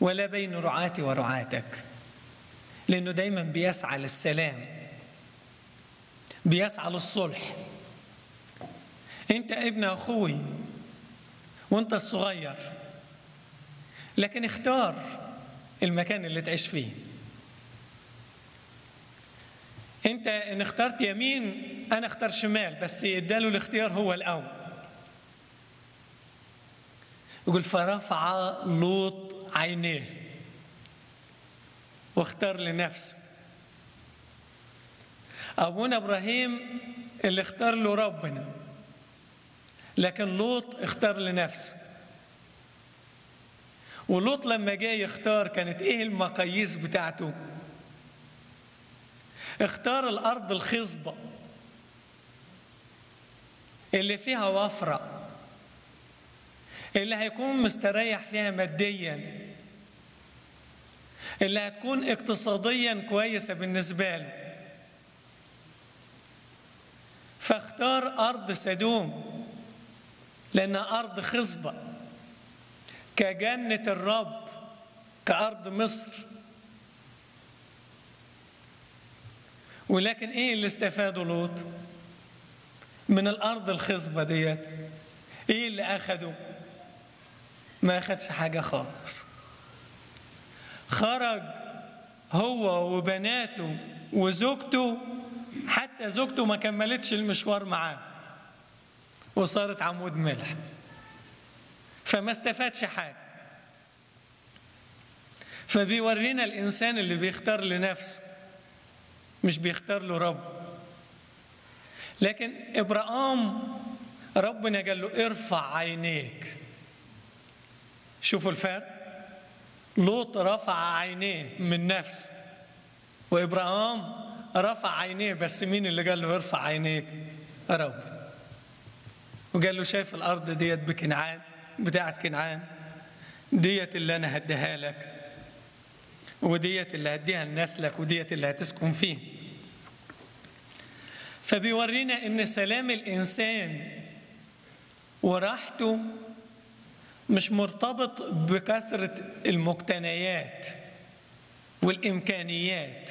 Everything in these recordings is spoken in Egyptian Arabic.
ولا بين رعاتي ورعاتك لأنه دايما بيسعى للسلام بيسعى للصلح أنت ابن أخوي وأنت الصغير لكن اختار المكان اللي تعيش فيه انت ان اخترت يمين انا اختار شمال بس اداله الاختيار هو الاول يقول فرفع لوط عينيه واختار لنفسه ابونا ابراهيم اللي اختار له ربنا لكن لوط اختار لنفسه ولوط لما جاي يختار كانت ايه المقاييس بتاعته اختار الارض الخصبه اللي فيها وفره اللي هيكون مستريح فيها ماديا اللي هتكون اقتصاديا كويسه بالنسبه له فاختار ارض سدوم لانها ارض خصبه كجنه الرب كارض مصر ولكن ايه اللي استفاده لوط من الارض الخصبه ديت ايه اللي اخده ما اخدش حاجه خالص خرج هو وبناته وزوجته حتى زوجته ما كملتش المشوار معاه وصارت عمود ملح فما استفادش حاجه فبيورينا الانسان اللي بيختار لنفسه مش بيختار له رب لكن ابراهام ربنا قال له ارفع عينيك شوفوا الفرق لوط رفع عينيه من نفسه وابراهام رفع عينيه بس مين اللي قال له ارفع عينيك ربنا وقال له شايف الارض ديت بكنعان بتاعت كنعان ديت اللي انا هديها لك وديت اللي هديها لنسلك وديت اللي هتسكن فيه فبيورينا ان سلام الانسان وراحته مش مرتبط بكثره المقتنيات والامكانيات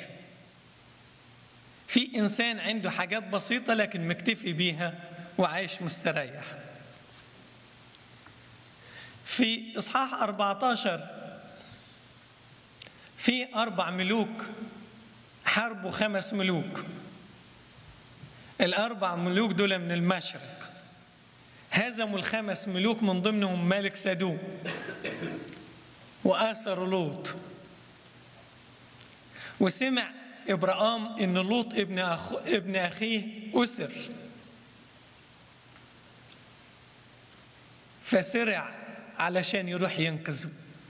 في انسان عنده حاجات بسيطه لكن مكتفي بيها وعايش مستريح في اصحاح 14 في أربع ملوك حاربوا خمس ملوك الأربع ملوك دول من المشرق هزموا الخمس ملوك من ضمنهم ملك سدوم وآثر لوط وسمع إبراهام إن لوط ابن أخو ابن أخيه أسر فسرع علشان يروح ينقذه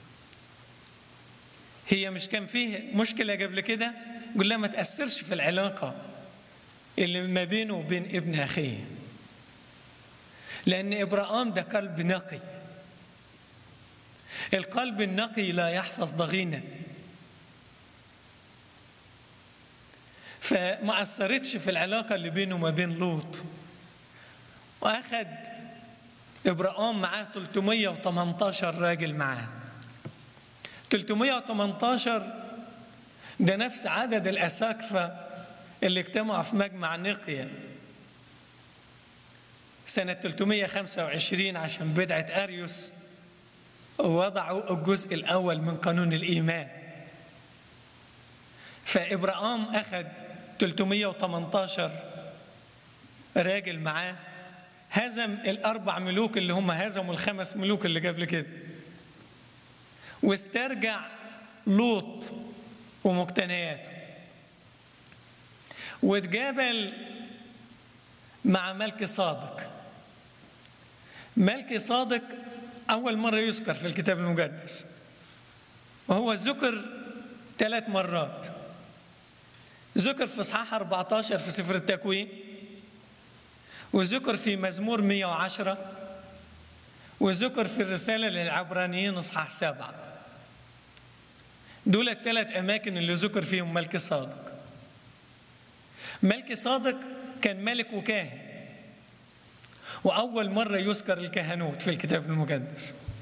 هي مش كان فيه مشكلة قبل كده يقول لها ما تأثرش في العلاقة اللي ما بينه وبين ابن أخيه لأن إبراهام ده قلب نقي القلب النقي لا يحفظ ضغينة فما أثرتش في العلاقة اللي بينه وما بين لوط وأخد إبراهام معاه 318 راجل معاه 318 ده نفس عدد الأساقفة اللي اجتمعوا في مجمع نقيا سنة 325 عشان بدعة أريوس وضعوا الجزء الأول من قانون الإيمان فإبراهام أخذ 318 راجل معاه هزم الأربع ملوك اللي هم هزموا الخمس ملوك اللي قبل كده واسترجع لوط ومقتنياته واتقابل مع ملك صادق ملك صادق أول مرة يذكر في الكتاب المقدس وهو ذكر ثلاث مرات ذكر في إصحاح 14 في سفر التكوين وذكر في مزمور 110 وذكر في الرسالة للعبرانيين إصحاح سبعة دول الثلاث أماكن اللي ذكر فيهم ملك صادق ملك صادق كان ملك وكاهن وأول مرة يذكر الكهنوت في الكتاب المقدس